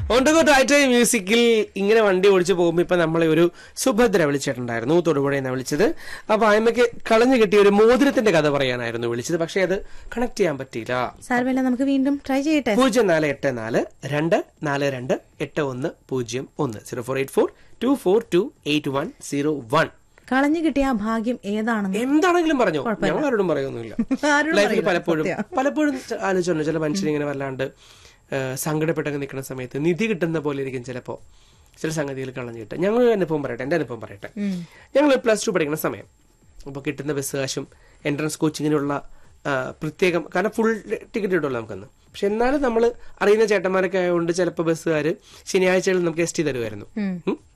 ഓണ്ടകോ ടൈറ്റൈ മ്യൂസിക്കിൽ ഇങ്ങനെ വണ്ടി ഓടിച്ചു പോകുമ്പോൾ ഇപ്പൊ നമ്മളെ ഒരു സുഭദ്ര വിളിച്ചിട്ടുണ്ടായിരുന്നു തൊടുപുഴയെന്നാണ് വിളിച്ചത് അപ്പൊ അമ്മയ്ക്ക് കളഞ്ഞു കിട്ടിയ ഒരു മോതിരത്തിന്റെ കഥ പറയാനായിരുന്നു വിളിച്ചത് പക്ഷെ അത് കണക്ട് ചെയ്യാൻ പറ്റിയില്ല സാരമില്ല നമുക്ക് വീണ്ടും ട്രൈ ചെയ്യട്ടെ പൂജ്യം നാല് എട്ട് നാല് രണ്ട് നാല് രണ്ട് എട്ട് ഒന്ന് പൂജ്യം ഒന്ന് zero four eight four two four two eight one zero one കളഞ്ഞു കിട്ടിയ ആ ഭാഗ്യം ഏതാണെന്ന് എന്താണെങ്കിലും പറഞ്ഞോ ഞങ്ങൾ ആരോടും പറയൊന്നുമില്ല ആരോടും ലൈഫിൽ പറയില്ല, പലപ്പോഴും സത്യം. പലപ്പോഴും ച- ആലോചിച്ചിട്ടുണ്ട് ചില മനുഷ്യർ ഇങ്ങനെ വല്ലാണ്ട് ആ, സങ്കടപ്പെട്ടൊക്കെ നിൽക്കുന്ന സമയത്ത് നിധി കിട്ടുന്ന പോലെ ഇരിക്കും ചിലപ്പോ ചില സംഗതികൾ കളഞ്ഞു കിട്ടും ഞങ്ങൾ അനുഭവം പറയട്ടെ എന്റെ അനുഭവം പറയട്ടെ ഞങ്ങൾ പ്ലസ് ടു പഠിക്കുന്ന സമയം അപ്പോൾ കിട്ടുന്ന ബസ് കാശും എൻട്രൻസ് കോച്ചിങ്ങിനുള്ള ആ, പ്രത്യേകം കാരണം ഫുൾ ടിക്കറ്റ് കിട്ടുമല്ലോ നമുക്കൊന്ന് പക്ഷെ എന്നാലും നമ്മൾ അറിയുന്ന ചേട്ടന്മാരൊക്കെ ആയതുകൊണ്ട് ചിലപ്പോൾ ബസ്സുകാർ ശനിയാഴ്ചകളിൽ നമുക്ക് എസ് ടി തരുമായിരുന്നു ഉം.